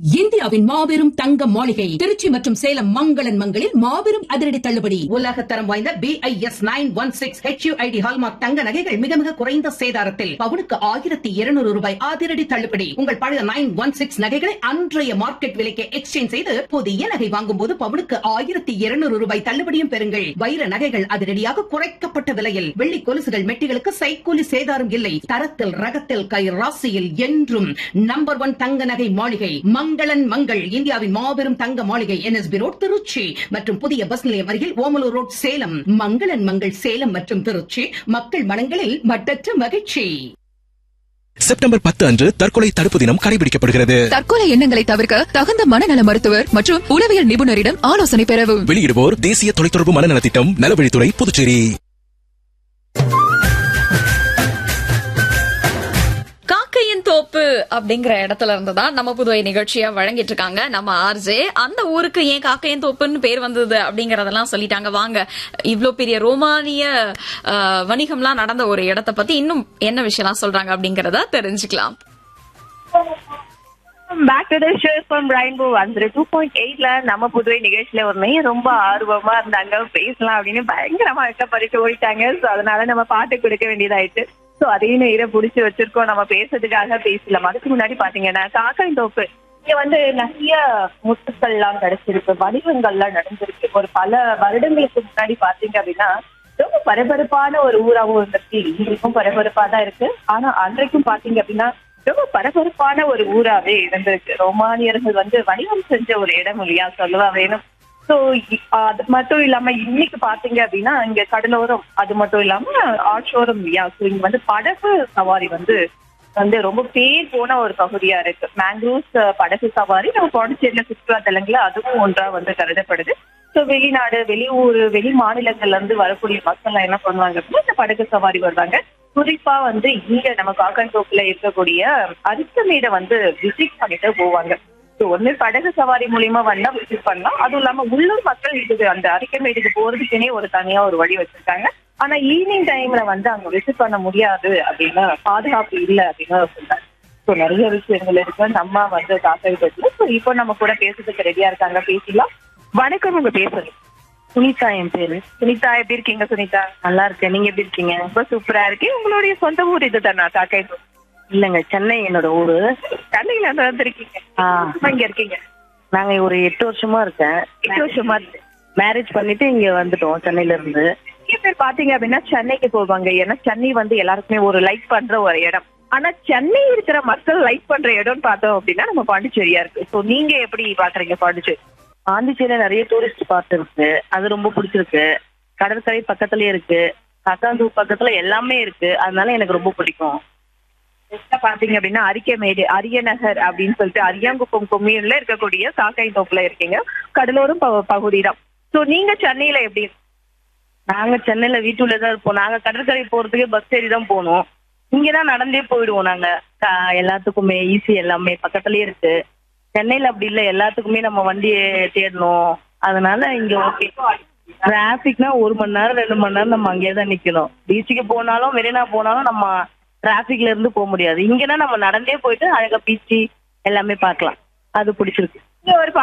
இந்தியாவின் மாபெரும் தங்க மாளிகை திருச்சி மற்றும் சேலம் மங்களன் மங்களில் மாபெரும் அதிரடி தள்ளுபடி உலக தரம் வாய்ந்த B I S nine one six HUID hallmark தங்க நகைகள் மிக மிக குறைந்த சேதாரத்தில் பவுனுக்கு ஆயிரத்தி இருநூறு ரூபாய் அதிரடி தள்ளுபடி உங்கள் பழைய நைன் ஒன் சிக்ஸ் நகைகளை அன்றைய மார்க்கெட் விலைக்கு எக்ஸ்சேஞ்ச் செய்து புதிய நகை வாங்கும் போது பவுனுக்கு ஆயிரத்தி இருநூறு ரூபாய் தள்ளுபடியும் பெறுங்கள் வைர நகைகள் அதிரடியாக குறைக்கப்பட்ட விலையில் வெள்ளி கொலுசுகள் மெட்டிகளுக்கு சைக்கூலி சேதாரம் இல்லை தரத்தில் ரகத்தில் கை ராசியில் என்றும் நம்பர் ஒன் தங்க நகை மாளிகை மங்களன் மங்கள் இந்தியாவின் மாபெரும் தங்க மாளிகை என்எஸ்பி ரோட் திருச்சி மற்றும் புதிய பஸ் நிலையம் அருகில் ஓமலூர் ரோட் சேலம் மங்களன் மங்கள் சேலம் மற்றும் திருச்சி மக்கள் மனங்களில் மட்டற்ற மகிழ்ச்சி செப்டம்பர் பத்து அன்று தற்கொலை தடுப்பு தினம் கடைபிடிக்கப்படுகிறது தற்கொலை எண்ணங்களை தவிர்க்க தகுந்த மனநல மருத்துவர் மற்றும் உளவியல் நிபுணரிடம் ஆலோசனை பெறவும் வெளியிடுவோர் தேசிய தொலைத்தொடர்பு மனநலத் திட்டம் நலவழித்துறை புதுச்சேரி காக்கையின் தோப்பு அப்படிங்கிற இடத்துல இருந்து தான் நம்ம புதுவை நிகழ்ச்சியா வழங்கிட்டு இருக்காங்க நம்ம ஆர்ஜே அந்த ஊருக்கு ஏன் காக்கையின் தோப்புன்னு பேர் வந்தது அப்படிங்கறதெல்லாம் சொல்லிட்டாங்க வாங்க இவ்ளோ பெரிய ரோமானிய அஹ், வணிகம்லாம் நடந்த ஒரு இடத்த பத்தி இன்னும் என்ன விஷயம்லாம் சொல்றாங்க அப்படிங்கறத தெரிஞ்சுக்கலாம் back to the show from rainbow வந்து டூ பாயிண்ட் எயிட்ல நம்ம புதுவை நிகழ்ச்சியில ஒரு மெயின் ரொம்ப ஆர்வமா இருந்தாங்க பேசலாம் அப்படின்னு பயங்கரமா வெக்கப்பட்டு ஓடிட்டாங்க சோ அதனால நம்ம பாட்டு கொடுக்க வேண்டியதாயிட்டு சோ அதையும் நேரம் புடிச்சு வச்சிருக்கோம் நம்ம பேசுறதுக்காக பேசலாம் அதுக்கு முன்னாடி பாத்தீங்கன்னா காக்காய் தோப்பு இங்க வந்து நிறைய முத்துக்கள் எல்லாம் கிடைச்சிருக்கு வடிவங்கள்லாம் நடந்திருக்கு ஒரு பல வருடங்களுக்கு முன்னாடி பாத்தீங்க அப்படின்னா ரொம்ப பரபரப்பான ஒரு ஊராவும் இருந்துச்சு இன்றைக்கும் பரபரப்பா தான் இருக்கு ஆனா அன்றைக்கும் பாத்தீங்க அப்படின்னா ரொம்ப பரபரப்பான ஒரு ஊராவே இருந்திருக்கு ரோமானியர்கள் வந்து வணிகம் செஞ்ச ஒரு இடம் இல்லையா சொல்லவா வேணும் சோ அது மட்டும் இல்லாம இன்னைக்கு பாத்தீங்க அப்படின்னா இங்க கடலோரம் அது மட்டும் இல்லாம ஆட்சோரம் இல்லையா சோ இங்க வந்து படகு சவாரி வந்து வந்து ரொம்ப பேர் போன ஒரு பகுதியா இருக்கு மேங்க்ரூவ்ஸ் படகு சவாரி நம்ம பாண்டிச்சேரியில சுற்றுலா தலங்கள்ல அதுவும் ஒன்றா வந்து கருதப்படுது சோ வெளிநாடு வெளியூர் வெளி மாநிலங்கள்ல இருந்து வரக்கூடிய மக்கள் என்ன பண்ணுவாங்க அப்படின்னா இந்த படகு சவாரி வருவாங்க குறிப்பா வந்து இங்க நம்ம காக்கன்தோப்புல இருக்கக்கூடிய அரிசமேடை வந்து விசிட் பண்ணிட்டு போவாங்க ஸோ ஒண்ணு படகு சவாரி மூலியமா வந்தா விசிட் பண்ணலாம் அதுவும் இல்லாம உள்ளூர் மக்கள் இதுக்கு அந்த அரிக்கமேடுக்கு போறதுக்குனே ஒரு தனியா ஒரு வழி வச்சிருக்காங்க ஆனா ஈவினிங் டைம்ல வந்து அங்க விசிட் பண்ண முடியாது அப்படின்னு பாதுகாப்பு இல்ல அப்படின்னு சொல்றாங்க ஸோ நிறைய விஷயங்கள் இருக்கு நம்ம வந்து காக்கை தோப்புல ஸோ இப்போ நம்ம கூட பேசுறதுக்கு ரெடியா இருக்காங்க பேசலாம் வணக்கம் உங்க பேசுறது சுனிதா என் பேரு சுனிதா எப்படி இருக்கீங்க சுனிதா நல்லா இருக்கேன் நீங்க எப்படி இருக்கீங்க ரொம்ப சூப்பரா இருக்கேன் உங்களுடைய சொந்த ஊர் இது தானா காக்கை இல்லங்க சென்னை என்னோட ஊரு சென்னையில இருந்து வந்திருக்கீங்க இப்ப இங்க இருக்கீங்க நாங்க ஒரு எட்டு வருஷமா இருக்கேன் எட்டு வருஷமா இருக்கு மேரேஜ் பண்ணிட்டு இங்க வந்துட்டோம் சென்னையில இருந்து நிறைய பேர் பாத்தீங்க அப்படின்னா சென்னைக்கு போவாங்க ஏன்னா சென்னை வந்து எல்லாருக்குமே ஒரு லைக் பண்ற ஒரு இடம் ஆனா சென்னை இருக்கிற மக்கள் லைக் பண்ற இடம்னு பார்த்தோம் அப்படின்னா நம்ம பாண்டிச்சேரியா இருக்கு சோ நீங்க எப்படி பாக்குறீங்க பாண்டிச்சேரி பாண்டிச்சேரியில நிறைய டூரிஸ்ட் ஸ்பாட் இருக்கு அது ரொம்ப பிடிச்சிருக்கு கடற்கரை பக்கத்துலயே இருக்கு கக்காந்தூர் பக்கத்துல எல்லாமே இருக்கு அதனால எனக்கு ரொம்ப பிடிக்கும் Next பாத்தீங்க அப்படின்னா அரிக்கமேடு அரியநகர் அப்படின்னு சொல்லிட்டு அரியாங்குப்பம் கொம்யூன்ல இருக்கக்கூடிய காக்காய் தோப்புல இருக்கீங்க கடலோரம் ப- பகுதி தான் சோ நீங்க சென்னையில எப்படி நாங்க சென்னையில வீட்டுல தான் இருப்போம் நாங்க கடற்கரை போறதுக்கே பஸ் ஏறி தான் போகணும் இங்கதான் நடந்தே போயிடுவோம் நாங்க கா- எல்லாத்துக்குமே ஈஸி எல்லாமே பக்கத்துலயே இருக்கு சென்னையில அப்படி இல்ல எல்லாத்துக்குமே நம்ம வண்டியை தேடணும் அதனால இங்க ஓகே டிராபிக்னா ஒரு மணி நேரம் ரெண்டு மணி நேரம் நம்ம அங்கேயே தான் நிக்கணும் பீச்சுக்கு போனாலும் மெரினா போனாலும் நம்ம டிராபிக்ல இருந்து போக முடியாது இங்கன்னா நம்ம நடந்தே போயிட்டு அழகா பீச்சு எல்லாமே பார்க்கலாம் அது பிடிச்சிருக்கு இங்க ஒரு